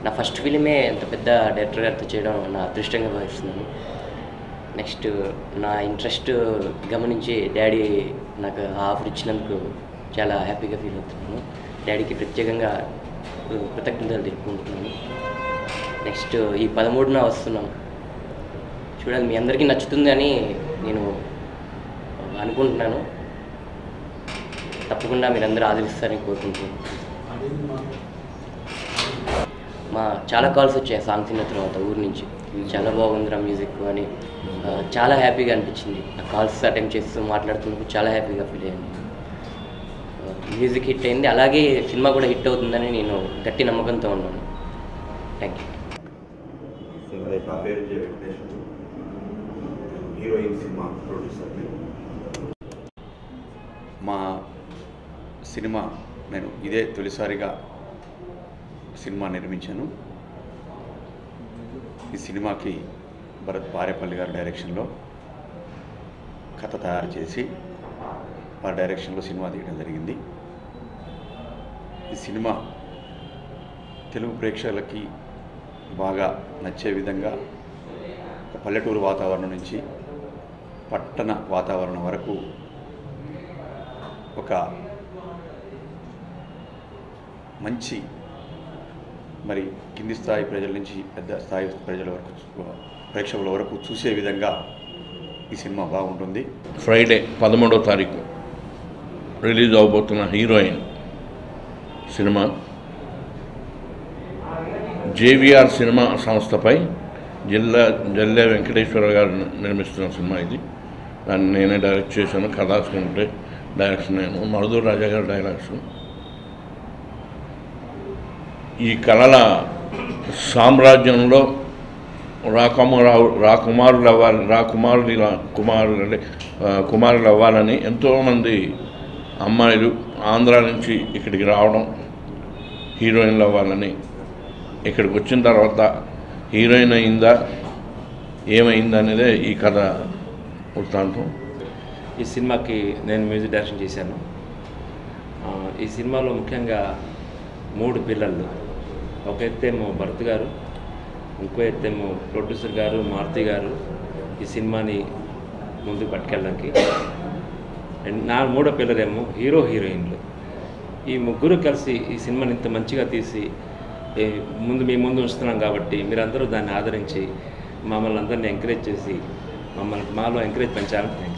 నా ఫస్ట్ ఫిలిమే అంత పెద్ద డైరెక్టర్ గారితో చేయడం నా అదృష్టంగా భావిస్తున్నాను నెక్స్ట్ నా ఇంట్రెస్ట్ గమనించి డాడీ నాకు ఆ ఆఫర్ ఇచ్చినందుకు చాలా హ్యాపీగా ఫీల్ అవుతున్నాను డాడీకి ప్రత్యేకంగా కృ- కృతజ్ఞతలు తెలుపుకుంటున్నాను నెక్స్ట్ ఈ పదమూడున వస్తున్నాం చూడాలి మీ అందరికీ నచ్చుతుంది అని నేను అనుకుంటున్నాను తప్పకుండా మీరందరూ ఆదరిస్తారని కోరుకుంటున్నాను మా చాలా కాల్స్ వచ్చాయి సాంగ్ తిన్న తర్వాత ఊరి నుంచి చాలా బాగుందిరా మ్యూజిక్ అని ఆ, చాలా హ్యాపీగా అనిపించింది ఆ కాల్స్ అటెండ్ చేస్తూ మాట్లాడుతున్నప్పుడు చాలా హ్యాపీగా ఫీల్ అయ్యాను ఆ, మ్యూజిక్ హిట్ అయింది అలాగే సినిమా కూడా హిట్ అవుతుందని నేను గట్టి నమ్మకంతో ఉన్నాను థ్యాంక్ యూ నా పేరు జే వెంకటేశ్వరు హీరోయిన్ సినిమా ప్రొడ్యూసర్ని మా సినిమా నేను ఇదే తొలిసారిగా సినిమా నిర్మించాను ఈ సినిమాకి భరత్ పారేపల్లి గారి డైరెక్షన్లో కథ తయారు చేసి వారి డైరెక్షన్లో సినిమా తీయడం జరిగింది ఈ సినిమా తెలుగు ప్రేక్షకులకి బాగా నచ్చే విధంగా ఒక పల్లెటూరు వాతావరణం నుంచి పట్టణ వాతావరణం వరకు ఒక మంచి మరి కింది స్థాయి ప్రజల నుంచి పెద్ద స్థాయి ప్రజల వరకు చూ- ప్రేక్షకుల వరకు చూసే విధంగా ఈ సినిమా బాగుంటుంది ఫ్రైడే పదమూడో తారీఖు రిలీజ్ అవబోతున్న హీరోయిన్ సినిమా జేవిఆర్ సినిమా సంస్థపై జిల్లా జల్లె వెంకటేశ్వర గారు నిర్మిస్తున్న సినిమా ఇది దాన్ని నేనే డైరెక్ట్ చేశాను కథా స్క్రీన్ ప్లే డైరెక్షన్ నేను మరుదూరు రాజా గారి డైరెక్షన్ ఈ కళల సామ్రాజ్యంలో రాకుమారావు రాకుమారులు అవ్వాలి రాకుమారులు ఇలా కుమారులు అంటే ఆ, కుమారులు అవ్వాలని ఎంతోమంది అమ్మాయిలు ఆంధ్ర నుంచి ఇక్కడికి రావడం హీరోయిన్లు అవ్వాలని ఇక్కడికి వచ్చిన తర్వాత హీరోయిన్ అయిందా ఏమైందా అనేదే ఈ కథ వృత్తాంతం ఈ సినిమాకి నేను మ్యూజిక్ డైరెక్షన్ చేశాను ఆ, ఈ సినిమాలో ముఖ్యంగా మూడు పిల్లలు ఒక ఎత్తేమో భరత్ గారు ఇంకో ఎత్తేమో ప్రొడ్యూసర్ గారు మారుతి గారు ఈ సినిమాని ముందుకు పట్టుకెళ్ళడానికి అండ్ నా మూడో పిల్లలేమో హీరో హీరోయిన్లు ఈ ముగ్గురు కలిసి ఈ సినిమాని ఇంత మంచిగా తీసి ఏ, ముందు మీ ముందు ఉంచుతున్నాం కాబట్టి మీరందరూ దాన్ని ఆదరించి మమ్మల్ని అందరినీ ఎంకరేజ్ చేసి మమ్మల్ని మాలో ఎంకరేజ్ పెంచాలని